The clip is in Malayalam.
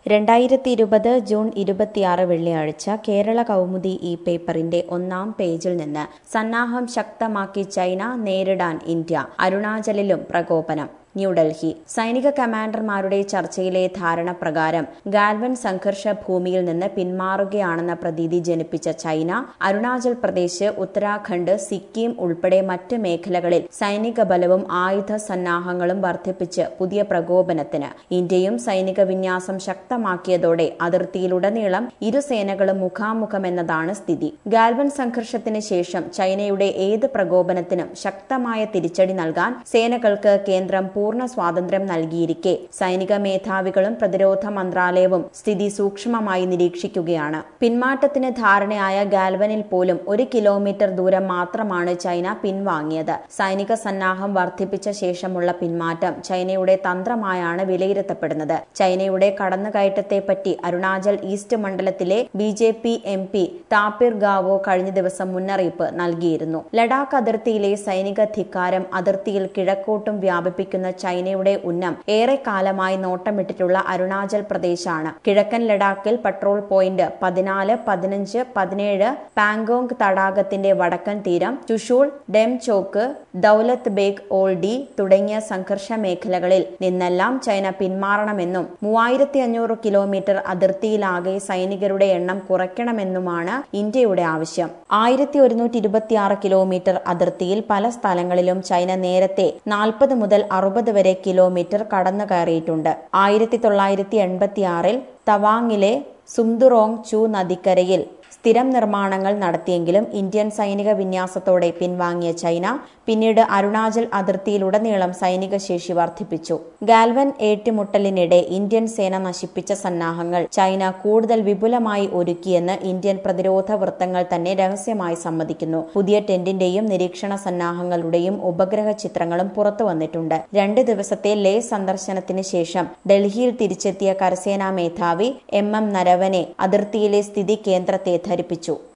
രണ്ടായിരത്തി ഇരുപത് ജൂൺ ഇരുപത്തിയാറ് വെള്ളിയാഴ്ച കേരള കൗമുദി ഈ പേപ്പറിന്റെ ഒന്നാം പേജിൽ നിന്ന് സന്നാഹം ശക്തമാക്കി ചൈന നേരിടാൻ ഇന്ത്യ അരുണാചലിലും പ്രകോപനം ന്യൂഡൽഹി സൈനിക കമാൻഡർമാരുടെ ചർച്ചയിലെ ധാരണ പ്രകാരം ഗാൽവൻ സംഘർഷ ഭൂമിയിൽ നിന്ന് പിന്മാറുകയാണെന്ന പ്രതീതി ജനിപ്പിച്ച ചൈന അരുണാചൽ പ്രദേശ് ഉത്തരാഖണ്ഡ് സിക്കിം ഉൾപ്പെടെ മറ്റ് മേഖലകളിൽ സൈനിക ബലവും ആയുധ സന്നാഹങ്ങളും വർദ്ധിപ്പിച്ച് പുതിയ പ്രകോപനത്തിന് ഇന്ത്യയും സൈനിക വിന്യാസം ശക്തമാക്കിയതോടെ അതിർത്തിയിലുടനീളം ഇരു സേനകളും മുഖാമുഖമെന്നതാണ് സ്ഥിതി ഗാൽവൻ സംഘർഷത്തിന് ശേഷം ചൈനയുടെ ഏത് പ്രകോപനത്തിനും ശക്തമായ തിരിച്ചടി നൽകാൻ സേനകൾക്ക് കേന്ദ്രം പൂർണ്ണ സ്വാതന്ത്ര്യം നൽകിയിരിക്കെ സൈനിക മേധാവികളും പ്രതിരോധ മന്ത്രാലയവും സ്ഥിതി സൂക്ഷ്മമായി നിരീക്ഷിക്കുകയാണ് പിന്മാറ്റത്തിന് ധാരണയായ ഗാൽവനിൽ പോലും ഒരു കിലോമീറ്റർ ദൂരം മാത്രമാണ് ചൈന പിൻവാങ്ങിയത് സൈനിക സന്നാഹം വർദ്ധിപ്പിച്ച ശേഷമുള്ള പിന്മാറ്റം ചൈനയുടെ തന്ത്രമായാണ് വിലയിരുത്തപ്പെടുന്നത് ചൈനയുടെ കടന്നുകയറ്റത്തെപ്പറ്റി അരുണാചൽ ഈസ്റ്റ് മണ്ഡലത്തിലെ B J P M P Tapir Gao കഴിഞ്ഞ ദിവസം മുന്നറിയിപ്പ് നൽകിയിരുന്നു ലഡാക്ക് അതിർത്തിയിലെ സൈനിക ധിക്കാരം അതിർത്തിയിൽ കിഴക്കോട്ടും വ്യാപിപ്പിക്കുന്ന ചൈനയുടെ ഉന്നം ഏറെക്കാലമായി നോട്ടമിട്ടിട്ടുള്ള അരുണാചൽ പ്രദേശാണ് കിഴക്കൻ ലഡാക്കിൽ പട്രോൾ പോയിന്റ് പതിനാല് പതിനഞ്ച് പതിനേഴ് പാങ്കോങ് തടാകത്തിന്റെ വടക്കൻ തീരം ചുഷൂൾ ഡെം ചോക്ക് ദൌലത്ത് ബേഗ് ഓൾഡി തുടങ്ങിയ സംഘർഷ മേഖലകളിൽ നിന്നെല്ലാം ചൈന പിന്മാറണമെന്നും മൂവായിരത്തി അഞ്ഞൂറ് കിലോമീറ്റർ അതിർത്തിയിലാകെ സൈനികരുടെ എണ്ണം കുറയ്ക്കണമെന്നുമാണ് ഇന്ത്യയുടെ ആവശ്യം ആയിരത്തി ഒരുന്നൂറ്റി ഇരുപത്തിയാറ് കിലോമീറ്റർ അതിർത്തിയിൽ പല സ്ഥലങ്ങളിലും ചൈന നേരത്തെ നാൽപ്പത് മുതൽ അറുപത് വരെ കിലോമീറ്റർ കടന്നു കയറിയിട്ടുണ്ട് ആയിരത്തി തൊള്ളായിരത്തി എൺപത്തിയാറിൽ തവാങ്ങിലെ സുംദുറോങ് ചു നദിക്കരയിൽ സ്ഥിരം നിർമ്മാണങ്ങൾ നടത്തിയെങ്കിലും ഇന്ത്യൻ സൈനിക വിന്യാസത്തോടെ പിൻവാങ്ങിയ ചൈന പിന്നീട് അരുണാചൽ അതിർത്തിയിലുടനീളം സൈനിക ശേഷി വർദ്ധിപ്പിച്ചു ഗാൽവൻ ഏറ്റുമുട്ടലിനിടെ ഇന്ത്യൻ സേന നശിപ്പിച്ച സന്നാഹങ്ങൾ ചൈന കൂടുതൽ വിപുലമായി ഒരുക്കിയെന്ന് ഇന്ത്യൻ പ്രതിരോധ വൃത്തങ്ങൾ തന്നെ രഹസ്യമായി സമ്മതിക്കുന്നു പുതിയ ടെന്റിന്റെയും നിരീക്ഷണ സന്നാഹങ്ങളുടെയും ഉപഗ്രഹ ചിത്രങ്ങളും പുറത്തു വന്നിട്ടുണ്ട് രണ്ട് ദിവസത്തെ ലേ സന്ദർശനത്തിന് ശേഷം ഡൽഹിയിൽ തിരിച്ചെത്തിയ കരസേനാ മേധാവി എം എം നരവനെ അതിർത്തിയിലെ സ്ഥിതി കേന്ദ്രത്തെ ധരിപ്പിച്ചു